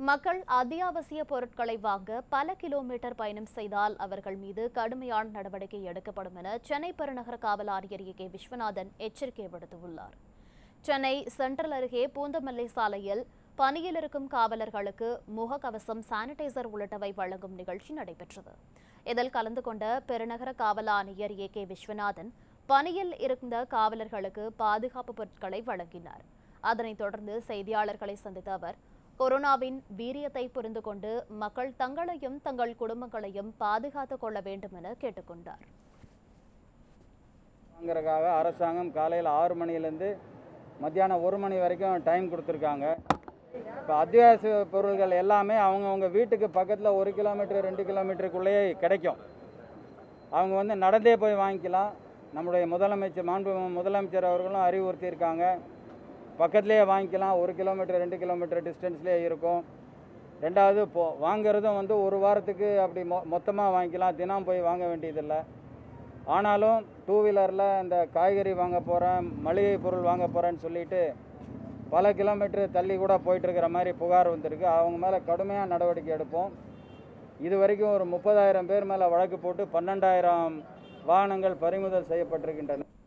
மக்கள் அத்தியாவசிய பொருட்களை வாங்க பல கிலோமீட்டர் பயணம் செய்தால் அவர்கள் மீது கடுமையான நடவடிக்கை எடுக்கப்படும் என சென்னை பெருநகர காவல் ஆணையர் ஏ கே விஸ்வநாதன் எச்சரிக்கை விடுத்துள்ளார் சென்னை சென்ட்ரல் அருகே பூந்தமல்லி சாலையில் பணியில் இருக்கும் காவலர்களுக்கு முகக்கவசம் சானிடைசர் உள்ளிட்டவை வழங்கும் நிகழ்ச்சி நடைபெற்றது இதில் கலந்து கொண்ட பெருநகர காவல் ஆணையர் ஏ கே விஸ்வநாதன் பணியில் இருந்த காவலர்களுக்கு பாதுகாப்பு பொருட்களை வழங்கினார் அதனைத் தொடர்ந்து செய்தியாளர்களை சந்தித்த அவர் கொரோனாவின் வீரியத்தை புரிந்து கொண்டு மக்கள் தங்களையும் தங்கள் குடும்பங்களையும் பாதுகாத்துக் கொள்ள வேண்டும் என கேட்டுக்கொண்டார் வாங்குறதுக்காக அரசாங்கம் காலையில் ஆறு மணிலேருந்து மத்தியானம் ஒரு மணி வரைக்கும் டைம் கொடுத்துருக்காங்க இப்போ அத்தியாவசிய பொருள்கள் எல்லாமே அவங்கவுங்க வீட்டுக்கு பக்கத்தில் ஒரு கிலோமீட்டர் ரெண்டு கிலோமீட்டருக்குள்ளேயே கிடைக்கும் அவங்க வந்து நடந்தே போய் வாங்கிக்கலாம் நம்முடைய முதலமைச்சர் மாண்பு முதலமைச்சர் அவர்களும் அறிவுறுத்தியிருக்காங்க பக்கத்துலேயே வாங்கிக்கலாம் ஒரு கிலோமீட்டர் ரெண்டு கிலோமீட்டர் டிஸ்டன்ஸ்லேயே இருக்கும் ரெண்டாவது இப்போ வாங்குறதும் வந்து ஒரு வாரத்துக்கு அப்படி மொ மொத்தமாக வாங்கிக்கலாம் தினம் போய் வாங்க வேண்டியதில்லை ஆனாலும் டூ வீலரில் இந்த காய்கறி வாங்க போகிறேன் மளிகை பொருள் வாங்க போகிறேன்னு சொல்லிட்டு பல கிலோமீட்டர் தள்ளி கூட போயிட்டுருக்கிற மாதிரி புகார் வந்திருக்கு அவங்க மேலே கடுமையாக நடவடிக்கை எடுப்போம் இது வரைக்கும் ஒரு முப்பதாயிரம் பேர் மேலே வழக்கு போட்டு பன்னெண்டாயிரம் வாகனங்கள் பறிமுதல் செய்யப்பட்டிருக்கின்றன